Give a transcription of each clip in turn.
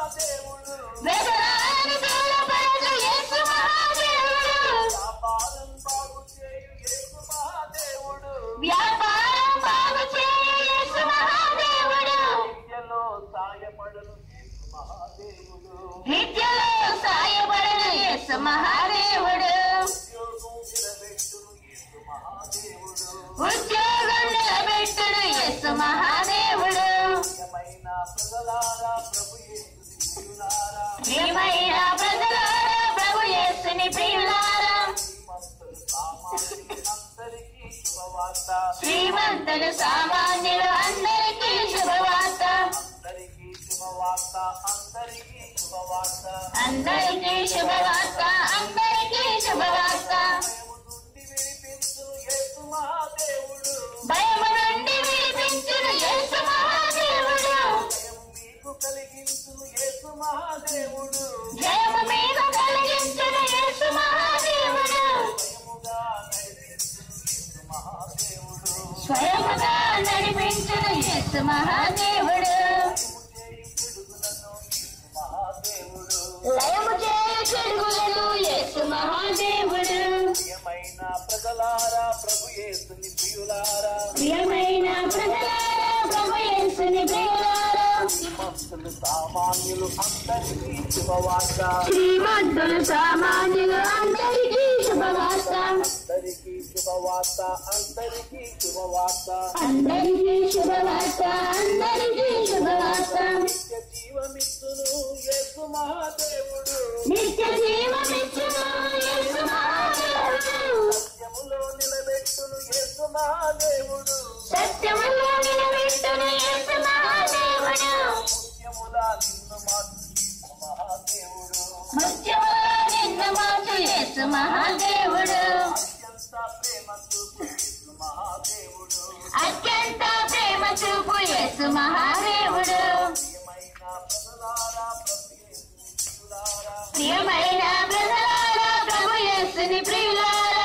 మహాదేవుడు వేదనాలను దూరపరచు యేసు మహాదేవుడు వ్యాపారం బాగు చేయు యేసు మహాదేవుడు వ్యాపారం బాగు చేయు యేసు మహాదేవుడు విద్యలో సాయపడను యేసు మహాదేవుడు విద్యలో సాయపడను యేసు మహాదేవుడు ఉద్యోగం నిలబెట్టును యేసు ఉద్యోగం నిలబెట్టును యేసు మహాదేవుడు మహాదేవుడు ప్రియమైన ప్రజలారా ప్రభు యేసుని ప్రియులారా ప్రియమైన ప్రజలారా ప్రభు యేసుని ప్రియులారా శ్రీమంతులు సామాన్యులు అందరికీ శుభవార్త శ్రీమంతులు సామాన్యులు అందరికీ శుభవార్త అందరికీ శుభవార్త అందరికీ శుభవార్త అందరికీ శుభవార్త భయము నుండి విడిపించును యేసు మహాదేవుడు భయము మీకు కలిగించును యేసు మహాదేవుడు జయము మీద కలిగించును యేసు మహాదేవుడు స్వయముగా నడిపించును యేసు మహాదేవుడు లయము చేయు చెడుగులను యేసు మహాదేవుడు ప్రియమైన ప్రజలారా ప్రభు యేసుని ప్రియులారా ప్రియమైన ప్రజలారా ప్రభు యేసుని ప్రియులారా శ్రీమంతులు సామాన్యులు అందరికీ శుభవార్త శ్రీమంతులు సామాన్యులు అందరికీ శుభవార్త అందరికీ శుభవార్త అందరికీ శుభవార్త అందరికీ శుభవార్త అందరికీ శుభవార్త నిత్య జీవమిత్తును యేసు మహాదేవుడు నిత్య జీవమిచ్చును యేసు మహాదేవుడు సత్యములో నిలబెట్టును యేసు మహాదేవుడు సత్యములో నిలబెట్టును యేసు మహాదేవుడు ముత్యములా నిన్ను మాకు యేసు మహాదేవుడు మృత్యువులో నిన్న మాకు యేసు మహాదేవుడు అత్యంత ప్రేమ చూపు యేసు అత్యంత ప్రేమ చూపు యేసు మహాదేవుడు మహాదేవుడు ప్రియమైన ప్రజలారా ప్రభు యేసుని ప్రియులారా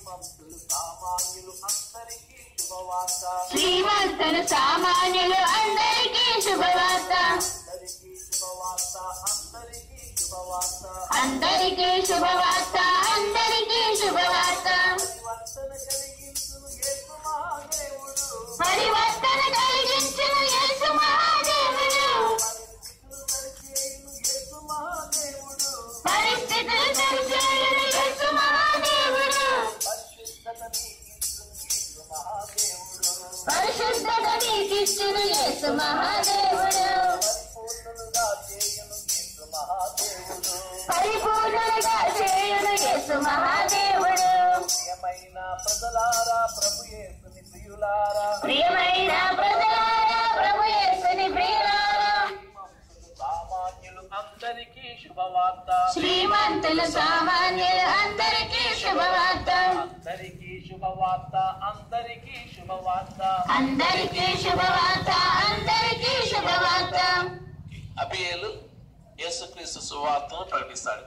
ప్రియమైన ప్రజలారా ప్రభు యేసుని ప్రియులారా శ్రీమంతులు సామాన్యులు అందరికీ శుభవార్త శ్రీమంతులు సామాన్యులు అందరికీ శుభవార్త అందరికీ శుభవార్త అందరికీ శుభవార్త పరివర్తన కలిగించును యేసు మహాదేవుడు పరిస్థితులు సరిచేయును యేసు మహాదేవుడు పరిశుద్ధత నీకిచ్చును యేసు మహాదేవుడు పరిపూర్ణులుగా చేయును యేసు మహాదేవుడు ప్రియమైన ప్రజలారా ప్రభు యేసుని ప్రియులారా ప్రియమైన ప్రజలారా ప్రభు యేసుని ప్రియులారా సామాన్యులు అందరికీ శుభవార్త శ్రీమంతులు సామాన్యులు అందరికీ శుభవార్త అందరికీ శుభవార్త అందరికీ శుభవార్త అందరికీ శుభవార్త అందరికీ శుభవార్త అబియేలు యేసుక్రీస్తు సువార్తను ప్రకటిస్తాడు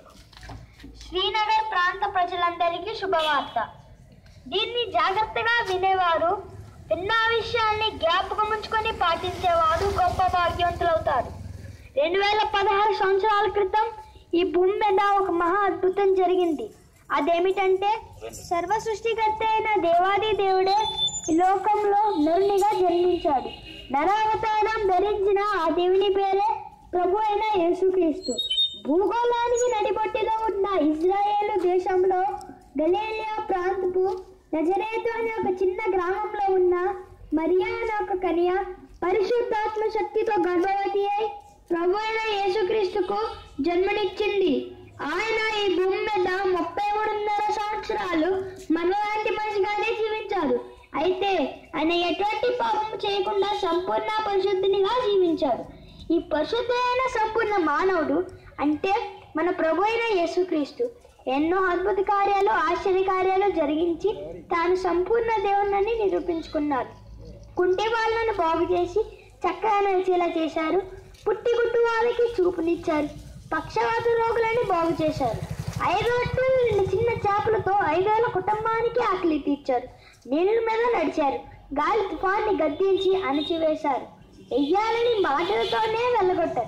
శ్రీనగర్ ప్రాంత ప్రజలందరికీ శుభవార్త దీన్ని జాగ్రత్తగా వినేవారు విన్న విషయాన్ని జ్ఞాపకం ఉంచుకొని పాటించేవారు గొప్ప భాగ్యవంతులవుతారు రెండు వేల పదహారు సంవత్సరాల క్రితం ఈ భూమి మీద ఒక మహా అద్భుతం జరిగింది అదేమిటంటే సర్వ సృష్టికర్త అయిన దేవాది దేవుడే ఈ లోకంలో నరునిగా జన్మించాడు నరావతారం ధరించిన ఆ దేవుని పేరే ప్రభు అయిన యేసుక్రీస్తు భూగోళానికి నడిబొట్టిలో ఉన్న ఇజ్రాయేలు దేశంలో గలేలియా ప్రాంతపు నజరేతు అనే ఒక చిన్న గ్రామంలో ఉన్న మరియా అనే ఒక కన్య పరిశుద్ధాత్మ శక్తితో గర్భవతి అయి ప్రభు అయిన యేసుక్రీస్తుకు జన్మనిచ్చింది ఆయన ఈ భూమి మీద ముప్పై మూడున్నర సంవత్సరాలు మనలాంటి మనిషిగానే జీవించారు అయితే ఆయన ఎటువంటి పాపం చేయకుండా సంపూర్ణ పరిశుద్ధినిగా జీవించాడు ఈ పరిశుద్ధమైన సంపూర్ణ మానవుడు అంటే మన ప్రభు అయిన యేసుక్రీస్తు ఎన్నో అద్భుత కార్యాలు ఆశ్చర్య కార్యాలు జరిగించి తాను సంపూర్ణ దేవుణ్ణి నిరూపించుకున్నాడు కుంటి వాళ్ళను బాగు చేసి చక్కగా నడిచేలా చేశారు పుట్టి గుట్టు వాళ్ళకి చూపునిచ్చారు పక్షవాత రోగులని బాగు చేశారు ఐదు రొట్టెలు రెండు చిన్న చేపలతో ఐదేళ్ల కుటుంబానికి ఆకలి తీర్చారు నీళ్ళ మీద నడిచారు గాలి తుఫాన్ని గద్దించి అణిచివేశారు వెయ్యాలని మాటలతోనే వెళ్ళగొట్టారు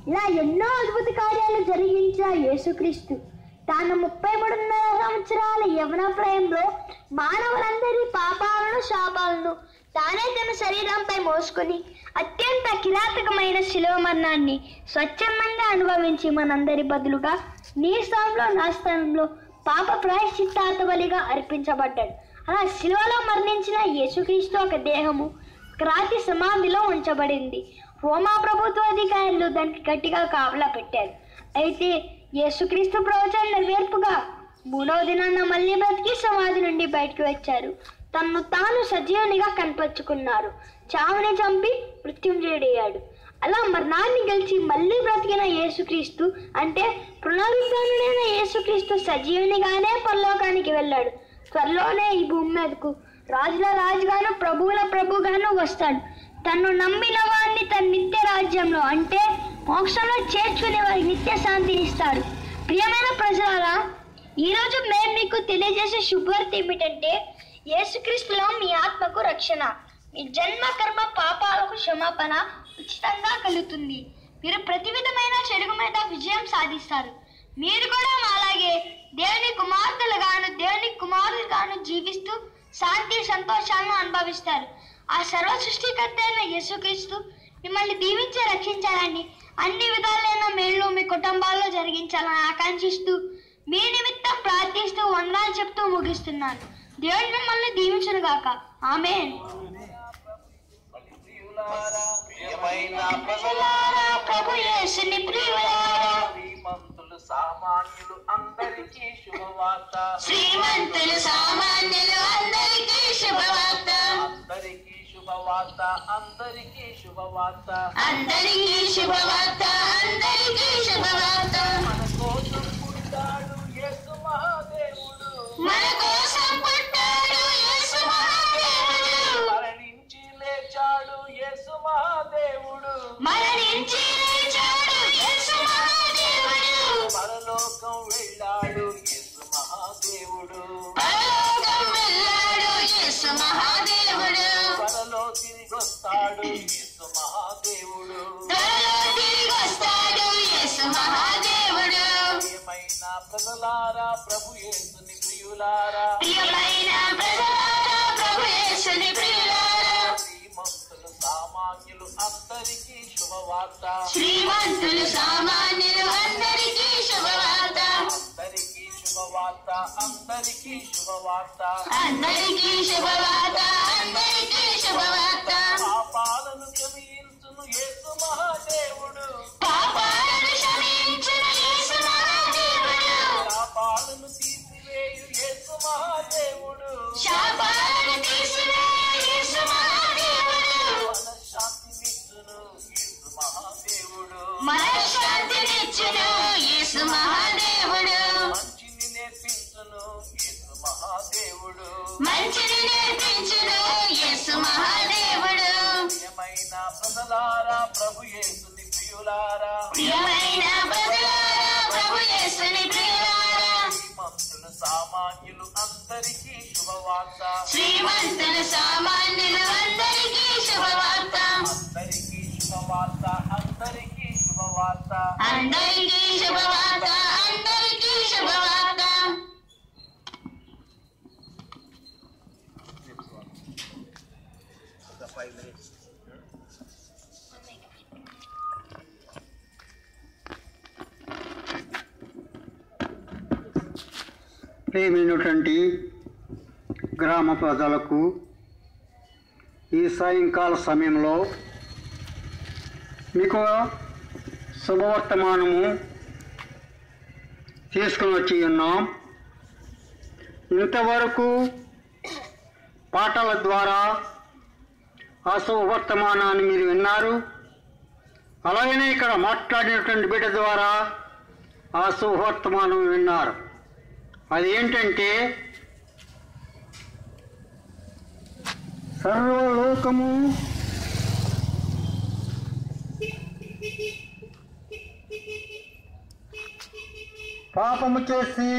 ఇలా ఎన్నో అద్భుత కార్యాలు జరిగించిన యేసుక్రీస్తు తాను ముప్పై మూడున్నర సంవత్సరాల యవన ప్రాయంలో మానవులందరి పాపాలను శాపాలను తానే తన శరీరంపై మోసుకొని అత్యంత కిరాతకమైన శిలువ మరణాన్ని స్వచ్ఛందంగా అనుభవించి మనందరి బదులుగా నీ స్థానంలో నా స్థానంలో పాప ప్రాయశ్చిత్తార్థ బలిగా అర్పించబడ్డాడు అలా శిలువలో మరణించిన యేసుక్రీస్తు ఒక దేహము క్రాంతి సమాధిలో ఉంచబడింది రోమా ప్రభుత్వ అధికారులు దానికి గట్టిగా కావలా పెట్టారు అయితే యేసుక్రీస్తు ప్రవచన నెరవేర్పుగా మూడవ దినాన మళ్ళీ బ్రతికి సమాధి నుండి బయటకు వచ్చారు తన్ను తాను సజీవునిగా కనపరుచుకున్నారు చావుని చంపి మృత్యుంజయుడయ్యాడు అలా మరణాన్ని గెలిచి మళ్ళీ బ్రతికిన యేసుక్రీస్తు అంటే పునరుద్ధానుడైన యేసుక్రీస్తు సజీవునిగానే పరలోకానికి వెళ్ళాడు త్వరలోనే ఈ భూమి మీదకు రాజుల రాజుగాను ప్రభువుల ప్రభుగాను వస్తాడు తన్ను నమ్మిన వారిని తన నిత్య రాజ్యంలో అంటే మోక్షంలో చేర్చుకునే వారికి నిత్య శాంతిని ఇస్తాడు ప్రియమైన ప్రజలారా ఈరోజు మేము మీకు తెలియజేసే శుభవార్త ఏమిటంటే యేసుక్రీస్తులో మీ ఆత్మకు రక్షణ మీ జన్మ కర్మ పాపాలకు క్షమాపణ ఉచితంగా కలుగుతుంది మీరు ప్రతి విధమైన చెడుగు మీద విజయం సాధిస్తారు మీరు కూడా అలాగే దేవుని కుమార్తెలుగాను దేవుని కుమారులుగాను జీవిస్తూ శాంతి సంతోషాలను అనుభవిస్తారు ఆ సర్వ సృష్టికర్త అయిన యేసుక్రీస్తు మిమ్మల్ని దీవించి రక్షించాలని అన్ని విధాలైన మేళ్ళు మీ కుటుంబాల్లో జరిగించాలని ఆకాంక్షిస్తూ మీ నిమిత్తం ప్రార్థిస్తూ వందనాలు చెప్తూ ముగిస్తున్నాను దేవుడు మిమ్మల్ని దీవించును గాక ఆమెన్ ప్రియులారా ప్రియమైన ప్రజలారా ప్రభు యేసుని ప్రియులారా శ్రీమంతులు సామాన్యులు అందరికీ శుభవార్త శ్రీమంతులు సామాన్యులు అందరికీ శుభవార్త అందరికీ శుభవార్త అందరికీ శుభవార్త అందరికీ శుభవార్త అందరికీ శుభవార్త మన కోసం పుట్టాడు యేసు మహాదేవుడు మన కోసం పుట్టాడు యేసు మహాదేవుడు మరణించి లేచాడు యేసు మహాదేవుడు మరణించి లేచాడు యేసు మహాదేవుడు పరలోకం వెళ్ళాడు యేసు మహాదేవుడు పరలోకం వెళ్ళాడు యేసు మహాదేవుడు త్వరలో తిరిగి వస్తాడు యేసు మహాదేవుడు త్వరలో తిరిగి వస్తాడు యేసు మహాదేవుడు ప్రియమైన ప్రజలారా ప్రభు యేసుని ప్రియులారా ప్రియమైన ప్రజలారా ప్రభు యేసుని ప్రియులారా శ్రీమంతులు సామాన్యులు అందరికీ శుభవార్త శ్రీమంతులు సామాన్యులు అందరికీ శుభవార్త అందరికీ శుభవార్త అందరికీ శుభవార్త అందరికీ శుభవార్త అందరికీ శుభవార్త పాపాలను క్షమించును యేసు మహాదేవుడు పాపాలను క్షమించిన యేసు మహాదేవుడు పాపాలను తీసివేయు యేసు మహాదేవుడు శాపాలను తీసివేయ యేసు మహాదేవుడు మనశ్శాంతినిచ్చును యేసు మహాదేవుడు మనశ్శాంతినిచ్చును యేసు మహాదేవుడు మంచిని నేర్పించును యేసు మహాదేవుడు మంచిని నేర్పించును యేసు మహాదేవుడు ప్రియమైన ప్రజలారా ప్రభు యేసుని ప్రియులారా ప్రియమైన ప్రజలారా ప్రభు యేసుని ప్రియులారా శ్రీమంతులు సామాన్యులు అందరికీ శుభవార్త శ్రీమంతులు సామాన్యులు అందరికీ శుభవార్త అందరికీ శుభవార్త అందరికీ శుభవార్త అందరికీ శుభవార్త అందరికీ శుభవార్త ప్రేమైనటువంటి గ్రామ ప్రజలకు ఈ సాయంకాల సమయంలో మీకు శుభవర్తమానము తీసుకుని వచ్చి ఉన్నాం ఇంతవరకు పాటల ద్వారా ఆ శుభవర్తమానాన్ని మీరు విన్నారు అలాగనే ఇక్కడ మాట్లాడినటువంటి బిడ్డ ద్వారా ఆ శుభవర్తమానం విన్నారు అది ఏంటంటే సర్వలోకము పాపము చేసి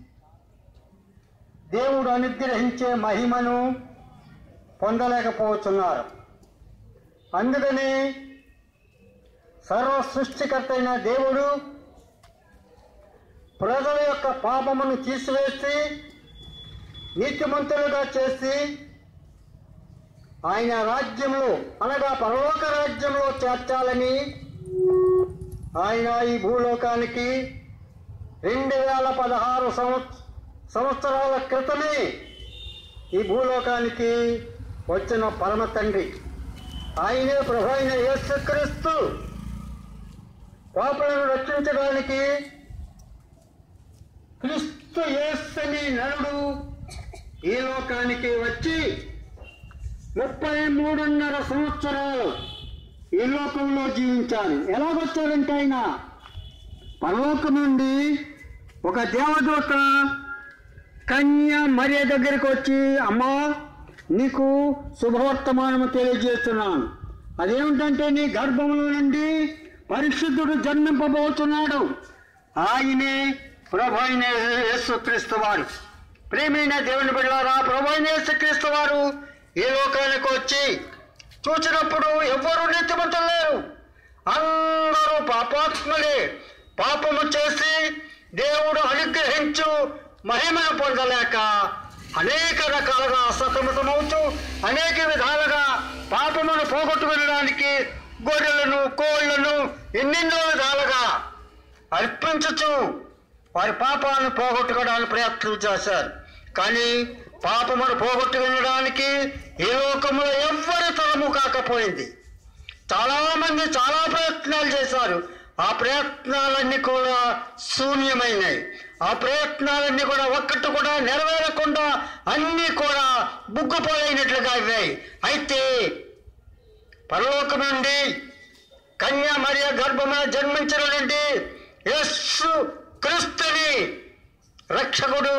దేవుడు అనుగ్రహించే మహిమను పొందలేకపోతున్నారు అందుకని సర్వ సృష్టికర్త అయిన దేవుడు ప్రజల యొక్క పాపమును తీసివేసి నీతిమంతులుగా చేసి ఆయన రాజ్యంలో అనగా పరలోక రాజ్యంలో చేర్చాలని ఆయన ఈ భూలోకానికి రెండు వేల పదహారు సంవత్ సంవత్సరాల క్రితమే ఈ భూలోకానికి వచ్చిన పరమ తండ్రి ఆయనే ప్రభు అయిన యేసుక్రీస్తు పాపలను రక్షించడానికి క్రీస్తు యేసుని నరుడు ఈ లోకానికి వచ్చి ముప్పై మూడున్నర సంవత్సరాలు ఈ లోకంలో జీవించారు ఎలాగొచ్చారంటే ఆయన పరలోకం నుండి ఒక దేవదూత కన్య మరియ దగ్గరికి వచ్చి అమ్మా నీకు శుభవర్తమానము తెలియజేస్తున్నాను అదేమిటంటే నీ గర్భంలో నుండి పరిశుద్ధుడు జన్మింపబోతున్నాడు ఆయనే ప్రభు అయిన యేసుక్రీస్తు వారు ప్రేమైన దేవుని బిడ్డలారా ప్రభు అయిన యేసుక్రీస్తు వారు ఈ లోకానికి వచ్చి చూసినప్పుడు ఎవ్వరూ నీతిమంతులు లేరు అందరూ పాపాత్ములే పాపము చేసి దేవుడు అనుగ్రహించు మహిమను పొందలేక అనేక రకాలుగా సతమతమవుతూ అనేక విధాలుగా పాపమును పోగొట్టుకునడానికి గొర్రెలను కోళ్లను ఎన్నెన్నో విధాలుగా అర్పించుచు వారి పాపాలను పోగొట్టుకోవడానికి ప్రయత్నం చేశారు కానీ పాపమును పోగొట్టుకునడానికి ఈ లోకంలో ఎవ్వరి తరము కాకపోయింది చాలా మంది చాలా ప్రయత్నాలు చేశారు ఆ ప్రయత్నాలన్నీ కూడా శూన్యమైనాయి ఆ ప్రయత్నాలన్నీ కూడా ఒక్కటి కూడా నెరవేరకుండా అన్నీ కూడా బుగ్గుపోయినట్లుగా అయ్యాయి అయితే పరలోకం నుండి కన్యా మరియ గర్భమున జన్మించిన నుండి యస్సు క్రీస్తుని రక్షకుడు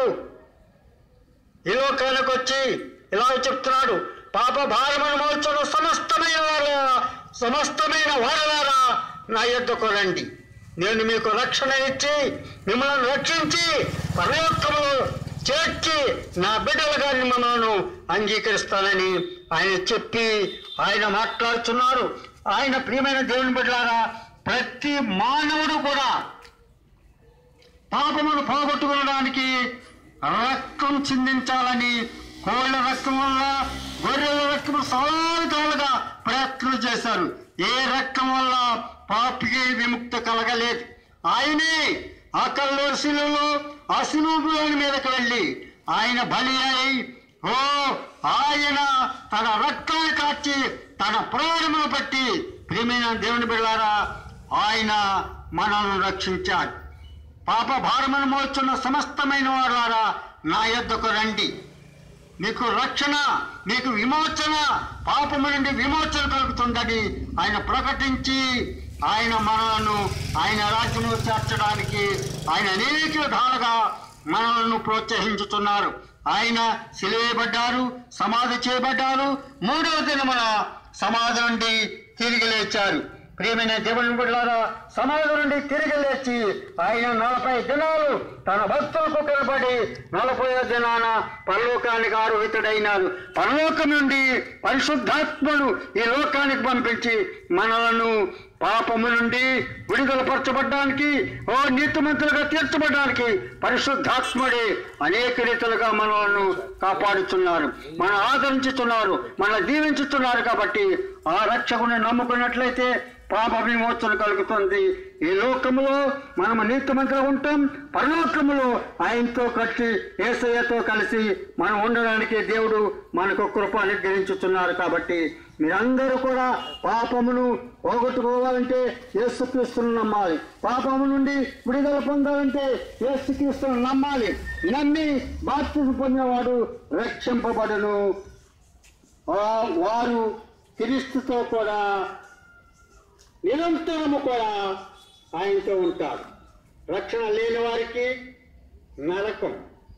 ఈ లోకానికి వచ్చి ఇలా చెప్తున్నాడు పాప భారమును మోచున్న సమస్తమైన వారు సమస్తమైన వారలారా నా యొద్దకు రండి నేను మీకు రక్షణ ఇచ్చి మిమ్మల్ని రక్షించి పరలోకములో చేర్చి నా బిడ్డలుగా మిమ్మల్ని అంగీకరిస్తానని ఆయన చెప్పి ఆయన మాట్లాడుతున్నారు ఆయన ప్రియమైన దేవుని బిడ్డలారా ప్రతి మానవుడు కూడా పాపమును పోగొట్టుకోవడానికి రక్తం చిందించాలని కోళ్ళ రక్తం వల్ల గొర్రెల రక్తం చాలా విధాలుగా ప్రయత్నం చేశారు ఏ రక్తం వల్ల పాపికి విముక్తి కలగలేదు ఆయనే ఆ కల్లో శిలువలో ఆ శిలువులోని మీదకి వెళ్ళి ఆయన బలి అయి ఓ ఆయన తన రక్తాన్ని కాచి తన ప్రాణమును బట్టి ప్రియమైన దేవుని బిళ్ళారా ఆయన మనల్ని రక్షించాడు పాప భారమును మోస్తున్న సమస్తమైన వారారా నా యొద్దకు రండి మీకు రక్షణ మీకు విమోచన పాపము నుండి విమోచన కలుగుతుందని ఆయన ప్రకటించి ఆయన మనలను ఆయన రాజ్యము చేర్చడానికి ఆయన అనేక విధాలుగా మనలను ప్రోత్సహించుతున్నారు ఆయన సిలువేయబడ్డారు సమాధి చేయబడ్డారు మూడవ దినమున సమాధి నుండి తిరిగి లేచారు ప్రియమైన దేవుని బిడ్డలారా సమాధి నుండి తిరిగి లేచి ఆయన నలభై దినాలు తన భక్తులకు కనబడి నలభై దినాన పరలోకానికి ఆరోహితుడైనాడు పరలోకం నుండి పరిశుద్ధాత్మను ఈ లోకానికి పంపించి మనలను పాపము నుండి విడుదల పరచబడ్డానికి ఓ నీతిమంతులుగా తీర్చబడ్డానికి పరిశుద్ధాత్ముడే అనేక రీతులుగా మనలను కాపాడుతున్నారు మన ఆదరించుతున్నారు మన దీవించుతున్నారు కాబట్టి ఆ రక్షకుని నమ్ముకున్నట్లయితే పాప విమోచన కలుగుతుంది ఈ లోకములో మనము నీతిమంతులు ఉంటాం పరలోకములో ఆయనతో కలిసి ఏసయ్యతో కలిసి మనం ఉండడానికి దేవుడు మనకు కృప అనుగ్రహించుతున్నారు కాబట్టి మీరందరూ కూడా పాపమును పోగొట్టుకోవాలంటే యేసుక్రీస్తును నమ్మాలి పాపము నుండి విడుదల పొందాలంటే యేసుక్రీస్తును నమ్మాలి నమ్మి బాప్తిజం పొందినవాడు రక్షింపబడును ఆ వారు క్రీస్తుతో కూడా నిరంతరము కూడా ఆయనతో ఉంటారు రక్షణ లేని వారికి నరకం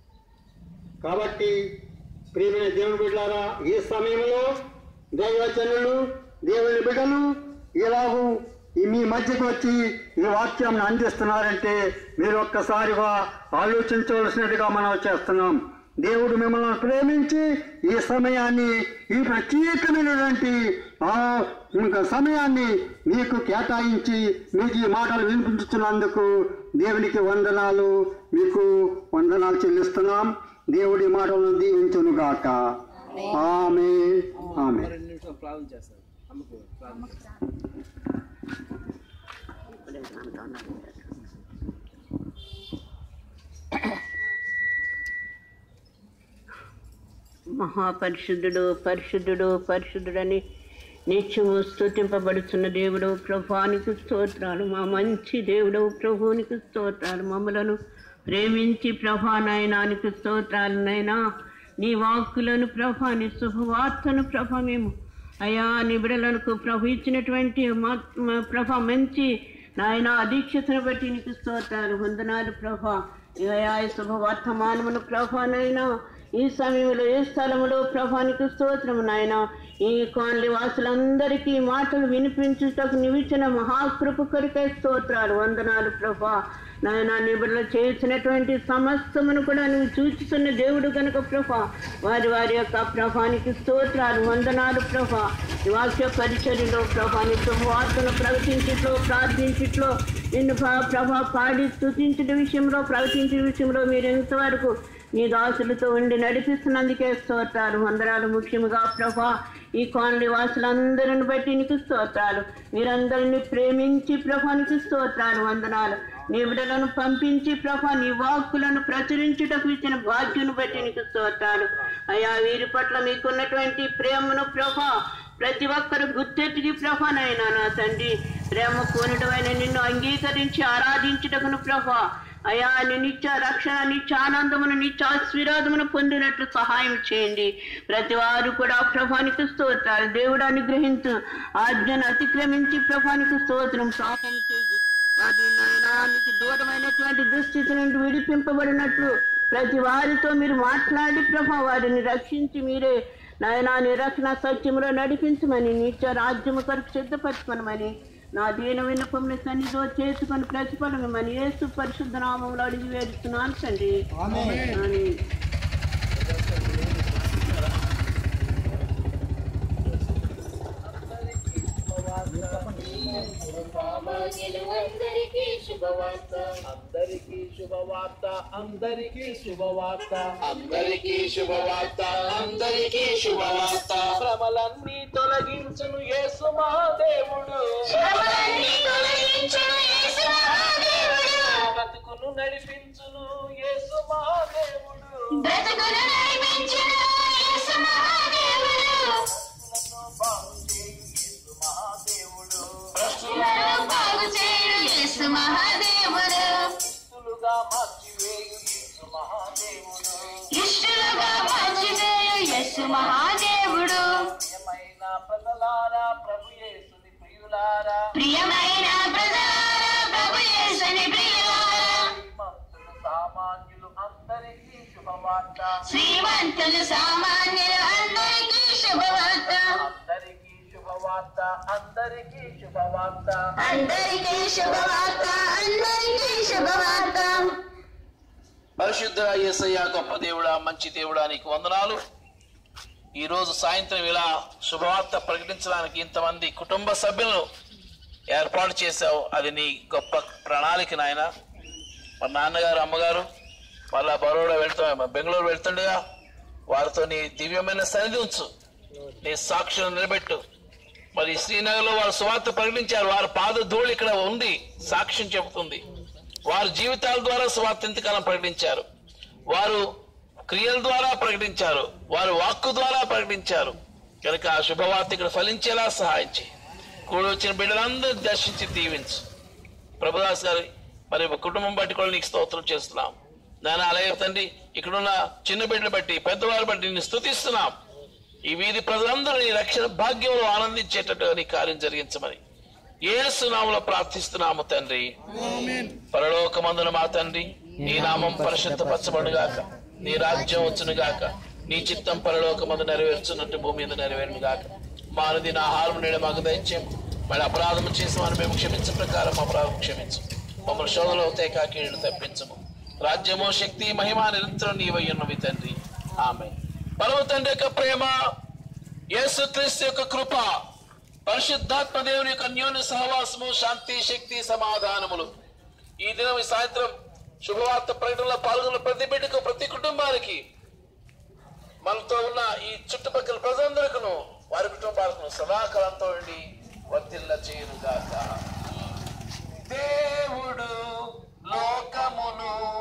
కాబట్టి ప్రియమైన దేవుని బిడ్డారా ఈ సమయంలో దైవజనులు దేవుని బిడ్డలు ఇలాగూ ఈ మీ మధ్యకు వచ్చి ఈ వాక్యాన్ని అందిస్తున్నారంటే మీరు ఒక్కసారిగా ఆలోచించవలసినట్టుగా మనం చేస్తున్నాం దేవుడు మిమ్మల్ని ప్రేమించి ఈ సమయాన్ని ఈ ప్రత్యేకమైనటువంటి ఆ ఇంకా సమయాన్ని మీకు కేటాయించి మీకు ఈ మాటలు వినిపించుతున్నందుకు దేవునికి వందనాలు మీకు వందనాలు చెల్లిస్తున్నాం దేవుడి మాటలను దీవించును గాక ఆమె ఆమె రెండు నిమిషాలు ప్రార్థన చేస్తారు అమ్మకు ప్రార్థన చేస్తారు. మహాపరిశుద్ధుడు పరిశుద్ధుడు పరిశుద్ధుడని నిత్యము స్తుతింపబడుతున్న దేవుడు ప్రభానికి స్తోత్రాలు మా మంచి దేవుడు ప్రభువునికి స్తోత్రాలు మమ్మలను ప్రేమించి ప్రభా నాయనానికి స్తోత్రాలు నైనా నీ వాక్కులను ప్రభా నీ శుభవార్తను ప్రభ మేము అయా నీ బిడలకు ప్రభు ఇచ్చినటువంటి మా మా- ప్రభ మంచి నాయన అధీక్షతను బట్టి నీకు స్తోత్రాలు వందనాలు ప్రభ అయా ఈ శుభవర్తమానమును ప్రభానైనా ఈ సమయంలో ఏ స్థలములో ప్రభానికి స్తోత్రము నాయన ఈ కాలనీ వాసులందరికీ ఈ మాటలు వినిపించుటకు నివిచిన మహాకృప కొరికే స్తోత్రాలు వందనాలు ప్రభా నాయన నీ బిడ్డలు చేసినటువంటి సమస్తమును కూడా నువ్వు చూచుతున్న దేవుడు కనుక ప్రభా వారి వారి యొక్క ప్రభానికి స్తోత్రాలు వందనాలు ప్రభా ఈ వాక్య పరిచర్యలో ప్రభా నీ శుభవార్తను ప్రకటించట్లో ప్రార్థించట్లో నిన్ను ప్ర- ప్రభా పాడి స్తుతించిన విషయంలో ప్రకటించిన విషయంలో మీరు ఎంతవరకు నీ దాసులతో ఉండి నడిపిస్తున్నందుకే స్తోత్రాలు వందనాలు ముఖ్యముగా ప్రభా ఈ కాలనీ వాసులందరిని బట్టి నీకు స్తోత్రాలు మీరందరిని ప్రేమించి ప్రభానికి స్తోత్రాలు వందనాలు నీ బిడ్డలను పంపించి ప్రభా నీ వాక్కులను ప్రచురించుటకు ఇచ్చిన భాగ్యుని బట్టి నీకు స్తోత్రాలు అయా వీరి పట్ల మీకున్నటువంటి ప్రేమను ప్రభా ప్రతి ఒక్కరు గుర్తెత్తికి ప్రభానైనా నా తండ్రి ప్రేమ కోనుడమైన నిన్ను అంగీకరించి ఆరాధించుటకును ప్రభా అయా నీ నిత్య రక్షణ నిత్య ఆనందమును నిత్య ఆశీర్వాదమును పొందినట్లు సహాయం చేయండి ప్రతి వారు కూడా ప్రభానికి స్తోత్రాలు దేవుడు అనుగ్రహించు ఆజ్ఞను అతిక్రమించి ప్రభానికి స్తోత్రం పాపం చేసి వారి నాయనానికి దూరమైనటువంటి దుస్థితి నుండి విడిపింపబడినట్లు ప్రతి వారితో మీరు మాట్లాడి ప్రభా వారిని రక్షించి మీరే నాయనా నిరక్షణ సత్యములో నడిపించమని నిత్య రాజ్యము కొరకు సిద్ధపరచుకొనమని నా దీన విన్నపంని సన్నిధిలో చేసుకొని ప్రతిఫలమని యేసు పరిశుద్ధ నామంలో అడిగి వేడుతున్నాను తండ్రి ఆమేన్. అందరికీ శుభవార్త అందరికీ శుభవార్త అందరికీ శుభవార్త అందరికీ శుభవార్త అందరికీ శుభవార్త శ్రమలన్నీ తొలగించును యేసు మా దేవుడు శ్రమలన్నీ తొలగించును యేసు మహాదేవుడు బ్రతుకును నడిపించును యేసు మా దేవుడు బ్రతుకును నడిపించును యేసు మహాదేవుడు భ్రష్టులను బాగు చేయు యేసు మహాదేవుడు శిలను బాగు చేయు యేసు మహాదేవుడు ఇష్టలుగా మార్చివేయు యేసు ఇష్టలుగా మార్చివేయు యేసు మహాదేవుడు మహాదేవుడు ప్రియమైన ప్రజలారా ప్రభు యేసుని ప్రియులారా ప్రియమైన ప్రజలారా ప్రభు యేసుని ప్రియులారా శ్రీమంతులు సామాన్యులు అందరికీ శుభవార్త శ్రీమంతులు సామాన్యులు అందరికీ శుభవార్త అందరికీ శుభవార్త అందరికీ శుభవార్త అందరికీ శుభవార్త అందరికీ శుభవార్త పరిశుద్ధ యేసయ్య గొప్ప దేవుడా మంచి దేవుడా నీకు వందనాలు ఈ రోజు సాయంత్రం ఇలా శుభవార్త ప్రకటించడానికి ఇంతమంది కుటుంబ సభ్యులను ఏర్పాటు చేశావు అది నీ గొప్ప ప్రణాళిక నాయన మా నాన్నగారు అమ్మగారు వాళ్ళ బరోడా వెళ్తా బెంగళూరు వెళ్తుండగా వారితో నీ దివ్యమైన సన్నిధి ఉంచు నీ సాక్షులను నిలబెట్టు మరి శ్రీనగర్లో వారు సువార్త ప్రకటించారు వారి పాద ధూళి ఇక్కడ ఉంది సాక్ష్యం చెబుతుంది వారి జీవితాల ద్వారా సువార్త ఎంతకాలం ప్రకటించారు వారు క్రియల ద్వారా ప్రకటించారు వారు వాక్కు ద్వారా ప్రకటించారు కనుక ఆ శుభవార్త ఇక్కడ ఫలించేలా సహాయం చేయి కూడి వచ్చిన బిడ్డలందరూ దర్శించి దీవించు ప్రభుదాస్ గారి మరి కుటుంబం బట్టి కూడా నీకు స్తోత్రం చేస్తున్నాం నాన్న అలాగే తండ్రి ఇక్కడున్న చిన్న బిడ్డలు బట్టి పెద్దవారి బట్టి నిన్ను స్తుతిస్తున్నాం ఈ వీధి ప్రజలందరూ నీ రక్షణ భాగ్యంలో ఆనందించేటట్టుగా నీ కార్యం జరిగించమని ఏసు నామలో ప్రార్థిస్తున్నాము తండ్రి పరలోకమందున మా తండ్రి నీ నామం పరిశుద్ధపరచబడుగాక నీ రాజ్యం వచ్చునుగాక నీ చిత్తం పరలోకమందు నెరవేర్చున్నట్టు భూమి మీద నెరవేరును గాక మా అనుదిన ఆహారం నేడు మాకు దయచేయం మళ్ళీ అపరాధం చేసిన వారిని మేము క్షమించే ప్రకారం అపరాధం క్షమించు మమ్మల్ని శోధనలో తేకాకీడు తప్పించము రాజ్యము శక్తి మహిమ నిరంతరం నీవై ఉన్నవి తండ్రి ఆమె పరమ తండ్రి యొక్క ప్రేమ యేసు క్రీస్తు యొక్క కృప పరిశుద్ధాత్మ దేవుని యొక్క అన్యోన్య సహవాసము శాంతి శక్తి సమాధానములు ఈ దినం ఈ సాయంత్రం శుభవార్త ప్రకటనలో పాల్గొన్న ప్రతి బిడ్డకు ప్రతి కుటుంబానికి మనతో ఉన్న ఈ చుట్టుపక్కల ప్రజలందరికను వారి కుటుంబాలకు సదాకాలంతో ఉండి వర్తిల్ల చేయునుగాక దేవుడు లోకమును